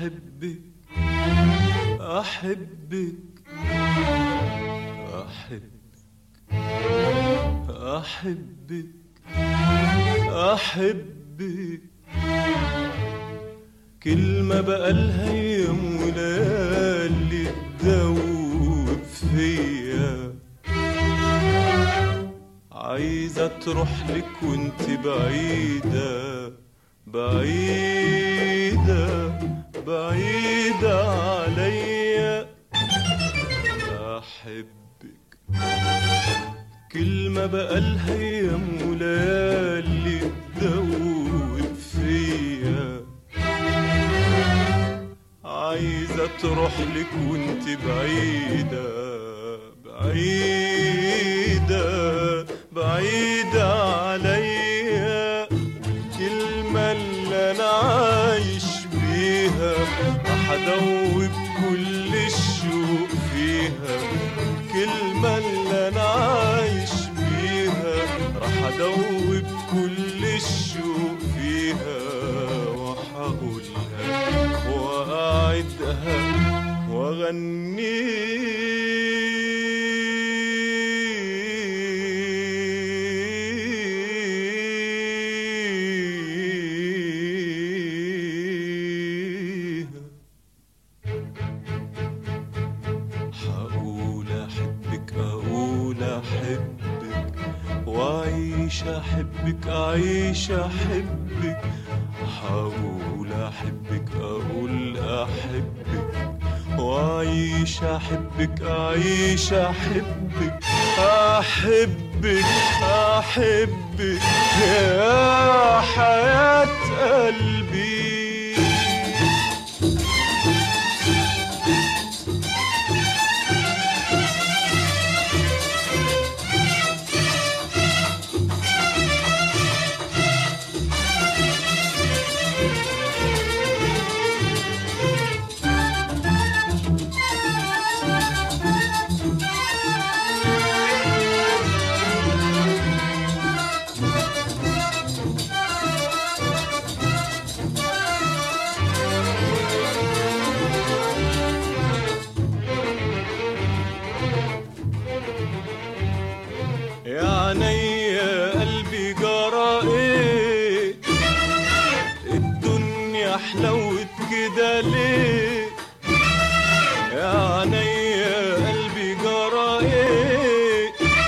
أحبك أحبك أحبك أحبك أحبك كلمة بقالها أيام وليالي تدوب فيا عايزة تروح لك وانت بعيدة بعيدة بعيدة عليا أحبك كلمة بقالها أيام وليالي تدوب فيا عايزة تروح لك وانت بعيدة بعيدة بعيدة عليا والكلمة اللي أنا عايش بيها راح أدوب كل الشوق فيها الكلمة اللي أنا عايش بيها راح أدوب كل الشوق فيها وهقولها وأعدها وأغنيها هقول أحبك أقول أحبك وأعيش أحبك أعيش أحبك هقول أحبك أقول أحبك وأعيش أحبك أعيش أحبك أحبك أحبك يا حياة قلبي يا عينيا قلبي جرى ايه الدنيا حلوت كده ليه يا عينيا قلبي جرى ايه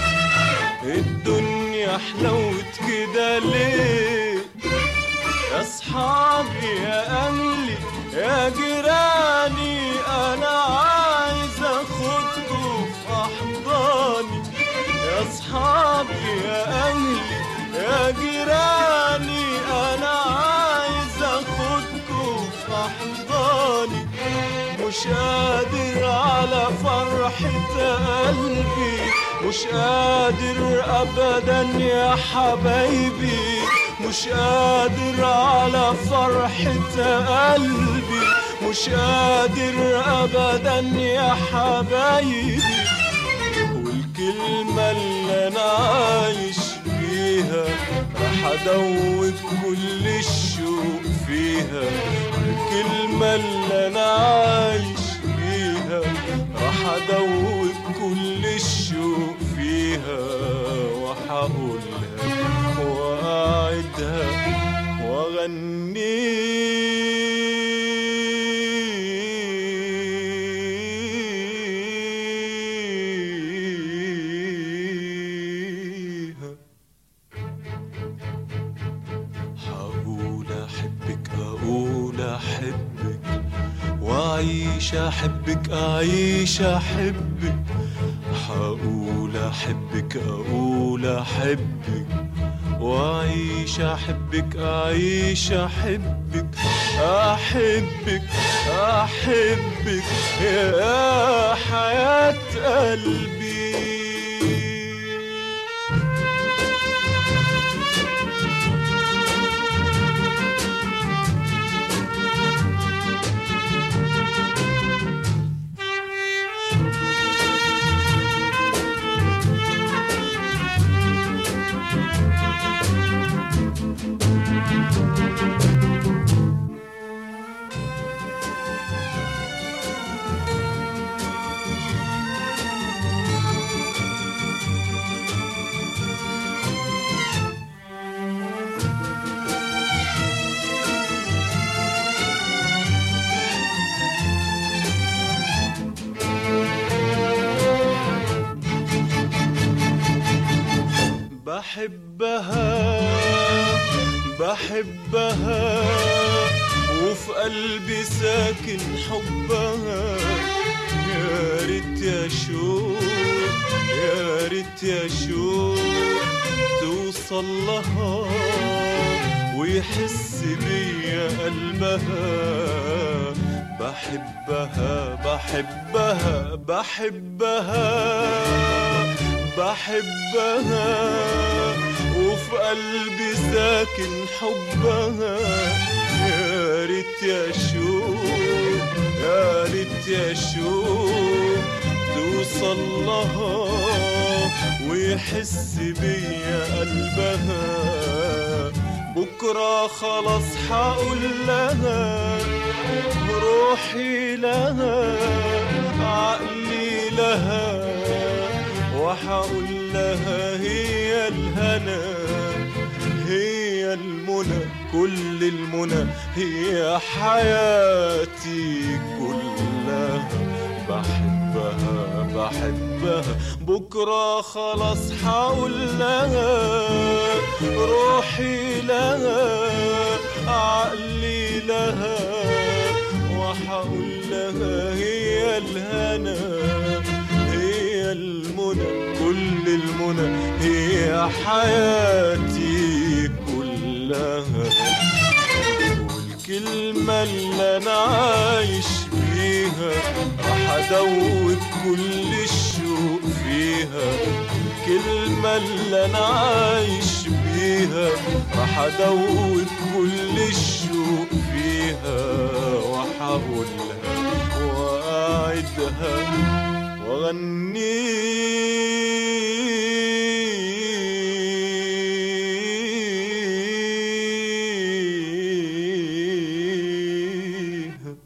الدنيا حلوت كده ليه يا اصحابي يا اهلي يا جيراني انا عايز اخدكم في احضاني يا اصحابي يا اهلي يا جيراني انا عايز اخدكم في احضاني مش قادر على فرحة قلبي مش قادر ابدا يا حبايبي مش قادر على فرحة قلبي مش قادر ابدا يا حبايبي والكلمة اللي أنا عايش بيها راح أدوب كل الشوق فيها الكلمة اللي أنا عايش بيها راح أدوب كل الشوق فيها وهقولها وأعدها وأغنيها هقول أحبك أقول أحبك وأعيش أحبك أعيش أحبك هقول أحبك أقول أحبك وأعيش أحبك أعيش أحبك أحبك أحبك يا حياة قلبي بحبها بحبها وفي قلبي ساكن حبها يا ريت يا شوق يا ريت يا شوق توصل لها ويحس بيا قلبها بحبها بحبها بحبها بحبها وفي قلبي ساكن حبها يا ريت يا شوق يا ريت يا شوق توصل لها ويحس بيا قلبها بكرة خلاص حقول لها روحي لها عقلي لها وحقول لها هي الهنا هي المنى كل المنى هي حياتي كلها بحبها بحبها بكرة خلاص حقول لها روحي لها عقلي لها وحقول لها هي الهنا هي المنى كل المنى هي حياتي كلها والكلمة اللي أنا عايش بيها راح أدوب كل الشوق فيها الكلمة اللي أنا عايش بيها راح أدوب كل الشوق فيها وأحاولها وأعدها وأغنيها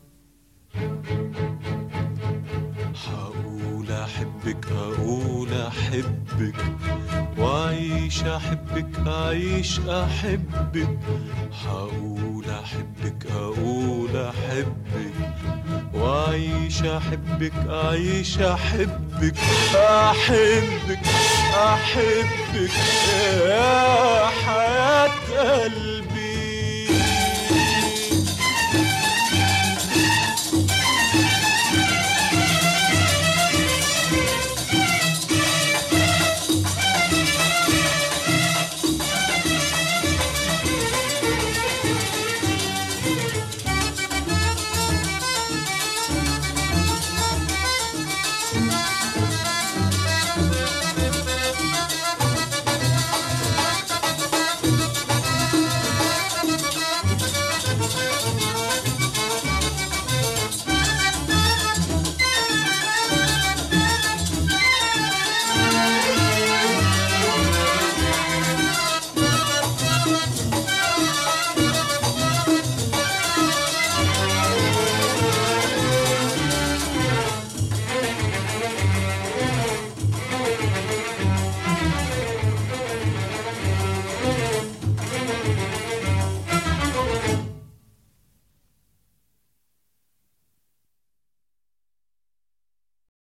حقول أحبك أقول أحبك وأعيش أحبك أعيش أحبك حقول أحبك أقول أحبك وأعيش أحبك أعيش أحبك أحبك أحبك يا حياة قلبي